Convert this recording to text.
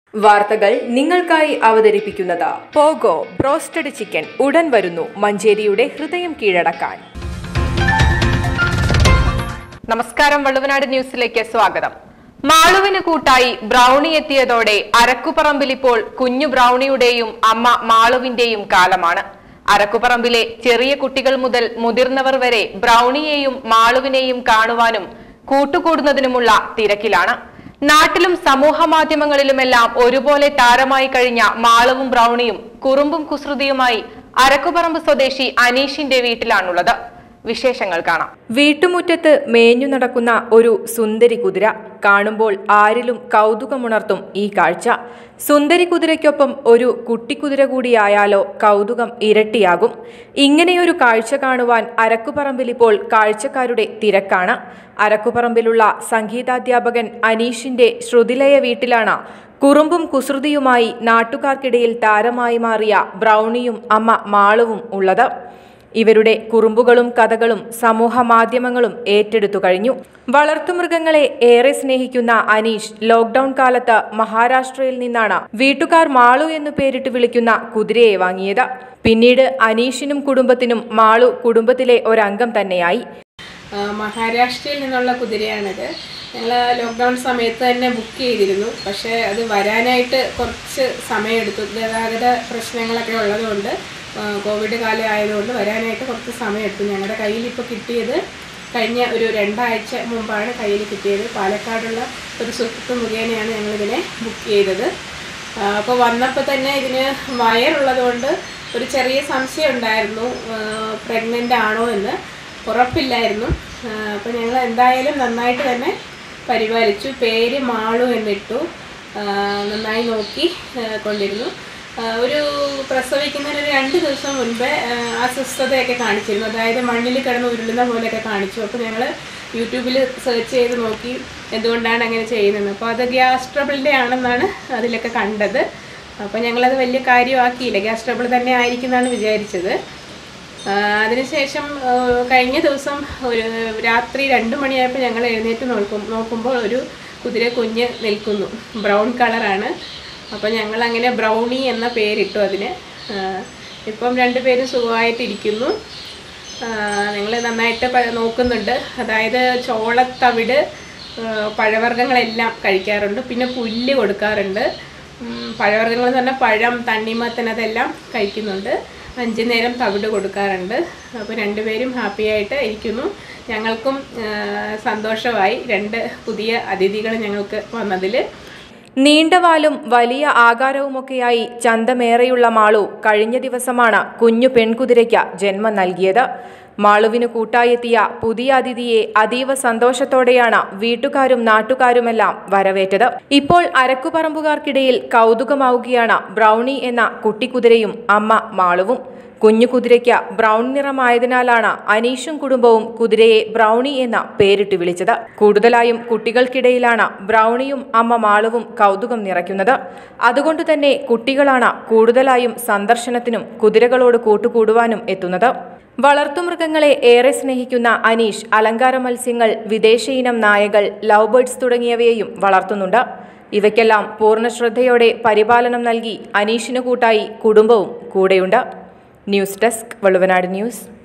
വാർത്തകൾ നിങ്ങൾക്കായി അവതരിപ്പിക്കുന്നത് പോഗോ ബ്രോസ്റ്റഡ് ചിക്കൻ ഉടൻ വരുന്നു മഞ്ചേരിയുടെ ഹൃദയം കീഴടക്കാൻ നമസ്കാരം വള്ളുവനാട് ന്യൂസിലേക്ക് സ്വാഗതം മാളുവിന് കൂട്ടായി ബ്രൗണി എത്തിയതോടെ അരക്കുപറമ്പിൽ ഇപ്പോൾ കുഞ്ഞു ബ്രൗണിയുടെയും അമ്മ മാളുവിന്റെയും കാലമാണ് അരക്കുപറമ്പിലെ ചെറിയ കുട്ടികൾ മുതൽ മുതിർന്നവർ വരെ ബ്രൗണിയെയും മാളുവിനെയും കാണുവാനും കൂട്ടുകൂടുന്നതിനുമുള്ള തിരക്കിലാണ് നാട്ടിലും സമൂഹ മാധ്യമങ്ങളിലുമെല്ലാം ഒരുപോലെ താരമായി കഴിഞ്ഞ മാളവും ബ്രൗണിയും കുറുമ്പും കുസൃതിയുമായി അരക്കുപറമ്പ് സ്വദേശി അനീഷിന്റെ വീട്ടിലാണുള്ളത് വിശേഷങ്ങൾ കാണാം വീട്ടുമുറ്റത്ത് മേഞ്ഞു നടക്കുന്ന ഒരു സുന്ദരി കുതിര കാണുമ്പോൾ ആരിലും കൗതുകമുണർത്തും ഈ കാഴ്ച സുന്ദരി കുതിരയ്ക്കൊപ്പം ഒരു കുട്ടിക്കുതിര കൂടിയായാലോ കൗതുകം ഇരട്ടിയാകും ഇങ്ങനെയൊരു കാഴ്ച കാണുവാൻ അരക്കുപറമ്പിൽ ഇപ്പോൾ കാഴ്ചക്കാരുടെ തിരക്കാണ് അരക്കുപറമ്പിലുള്ള സംഗീതാധ്യാപകൻ അനീഷിന്റെ ശ്രുതിലയ വീട്ടിലാണ് കുറുമ്പും കുസൃതിയുമായി നാട്ടുകാർക്കിടയിൽ താരമായി മാറിയ ബ്രൗണിയും അമ്മ മാളവും ഉള്ളത് ഇവരുടെ കുറുമ്പുകളും കഥകളും സമൂഹ മാധ്യമങ്ങളും ഏറ്റെടുത്തു കഴിഞ്ഞു വളർത്തുമൃഗങ്ങളെ ഏറെ സ്നേഹിക്കുന്ന അനീഷ് ലോക്ഡൌൺ കാലത്ത് മഹാരാഷ്ട്രയിൽ നിന്നാണ് വീട്ടുകാർ മാളു എന്നു പേരിട്ട് വിളിക്കുന്ന കുതിരയെ വാങ്ങിയത് പിന്നീട് അനീഷിനും കുടുംബത്തിനും മാളു കുടുംബത്തിലെ ഒരംഗം തന്നെയായി ആ, മഹാരാഷ്ട്രയിൽ നിന്നുള്ള കുതിരയാണിത് ഞങ്ങൾ ലോക്ക്ഡൗൺ സമയത്ത് തന്നെ ബുക്ക് ചെയ്തിരുന്നു പക്ഷേ അത് വരാനായിട്ട് കുറച്ച് സമയമെടുത്തു ഗതാഗത പ്രശ്നങ്ങളൊക്കെ ഉള്ളതുകൊണ്ട് ആ, കോവിഡ് കാലം ആയതുകൊണ്ട് വരാനായിട്ട് കുറച്ച് സമയമെടുത്തു ഞങ്ങളുടെ കയ്യിൽ ഇപ്പോൾ കിട്ടിയത് കഴിഞ്ഞ ഒരു രണ്ടാഴ്ച മുമ്പാണ് കയ്യിൽ കിട്ടിയത് പാലക്കാടുള്ള ഒരു സുഹൃത്ത് മുഖേനയാണ് ഞങ്ങളിതിനെ ബുക്ക് ചെയ്തത് അപ്പോൾ വന്നപ്പോൾ തന്നെ ഇതിന് വയറുള്ളതുകൊണ്ട് ഒരു ചെറിയ സംശയം ഉണ്ടായിരുന്നു പ്രഗ്നൻ്റ് ആണോ എന്ന് ഉറപ്പില്ലായിരുന്നു അപ്പോൾ ഞങ്ങൾ എന്തായാലും നന്നായിട്ട് തന്നെ പരിപാലിച്ചു പേര് മാളു എന്നിട്ടു ആ, നന്നായി നോക്കി ആ, കൊണ്ടിരുന്നു ആ, ഒരു പ്രസവിക്കുന്നതിന് ഒരു രണ്ട് ദിവസം മുൻപേ ആ, അസ്വസ്ഥതയൊക്കെ കാണിച്ചിരുന്നു അതായത് മണ്ണിൽ കിടന്ന് ഉരുളുന്ന പോലെയൊക്കെ കാണിച്ചു അപ്പോൾ ഞങ്ങൾ യൂട്യൂബിൽ സെർച്ച് ചെയ്ത് നോക്കി എന്തുകൊണ്ടാണ് അങ്ങനെ ചെയ്യുന്നത് അപ്പോൾ അത് ഗ്യാസ് ട്രബിളിൻ്റെ ആണെന്നാണ് അതിലൊക്കെ കണ്ടത് അപ്പോൾ ഞങ്ങളത് വലിയ കാര്യമാക്കിയില്ല ഗ്യാസ് ട്രബിൾ തന്നെ ആയിരിക്കും എന്നാണ് വിചാരിച്ചത് ആ, അതിനുശേഷം ആ, കഴിഞ്ഞ ദിവസം ഒരു രാത്രി രണ്ട് മണിയായപ്പോൾ ഞങ്ങൾ എഴുന്നേറ്റ് നോക്കും നോക്കുമ്പോൾ ഒരു കുതിര കുഞ്ഞ് നിൽക്കുന്നു ബ്രൗൺ കളറാണ് അപ്പോൾ ഞങ്ങൾ അങ്ങനെ ബ്രൗണി എന്ന പേരിട്ടു അതിന് ആ, ഇപ്പം രണ്ടുപേരും സുഖമായിട്ടിരിക്കുന്നു ഞങ്ങൾ നന്നായിട്ട് പ- നോക്കുന്നുണ്ട് അതായത് ചോളത്തവിട് ആ, പഴവർഗ്ഗങ്ങളെല്ലാം കഴിക്കാറുണ്ട് പിന്നെ പുല്ല് കൊടുക്കാറുണ്ട് ഉം, പഴവർഗ്ഗങ്ങൾ എന്ന് പറഞ്ഞാൽ പഴം തണ്ണിമത്തൻ അതെല്ലാം കഴിക്കുന്നുണ്ട് അഞ്ച് നേരം തവിട് കൊടുക്കാറുണ്ട് അപ്പോൾ രണ്ടുപേരും ഹാപ്പി ആയിട്ട് ഇരിക്കുന്നു ഞങ്ങൾക്കും ആ, സന്തോഷമായി രണ്ട് പുതിയ അതിഥികൾ ഞങ്ങൾക്ക് വന്നതിൽ നീണ്ടവാലും വലിയ ആകാരവുമൊക്കെയായി ചന്തമേറെയുള്ള മാളു കഴിഞ്ഞ ദിവസമാണ് കുഞ്ഞു പെൺകുതിരയ്ക്ക് ജന്മം നൽകിയത് മാളുവിന് കൂട്ടായെത്തിയ പുതിയ അതിഥിയെ അതീവ സന്തോഷത്തോടെയാണ് വീട്ടുകാരും നാട്ടുകാരുമെല്ലാം വരവേറ്റത് ഇപ്പോൾ അരക്കുപറമ്പുകാർക്കിടയിൽ കൗതുകമാവുകയാണ് ബ്രൗണി എന്ന കുട്ടിക്കുതിരയും അമ്മ മാളുവും കുഞ്ഞു കുതിരയ്ക്ക് ബ്രൗൺ നിറമായതിനാലാണ് അനീഷും കുടുംബവും കുതിരയെ ബ്രൗണി എന്ന പേരിട്ട് വിളിച്ചത് കൂടുതലായും കുട്ടികൾക്കിടയിലാണ് ബ്രൗണിയും അമ്മ മാളുവും കൗതുകം നിറയ്ക്കുന്നത് അതുകൊണ്ട് തന്നെ കുട്ടികളാണ് കൂടുതലായും സന്ദർശനത്തിനും കുതിരകളോട് കൂട്ടുകൂടുവാനും എത്തുന്നത് വളർത്തുമൃഗങ്ങളെ ഏറെ സ്നേഹിക്കുന്ന അനീഷ് അലങ്കാര മത്സ്യങ്ങൾ വിദേശ ഇനം നായകൾ ലവ് ബേർഡ്സ് തുടങ്ങിയവയെയും വളർത്തുന്നുണ്ട് ഇവയ്ക്കെല്ലാം പൂർണ്ണ ശ്രദ്ധയോടെ പരിപാലനം നൽകി അനീഷിനു കൂട്ടായി കുടുംബവും കൂടെയുണ്ട് ന്യൂസ് ഡെസ്ക് വള്ളുവനാട് ന്യൂസ്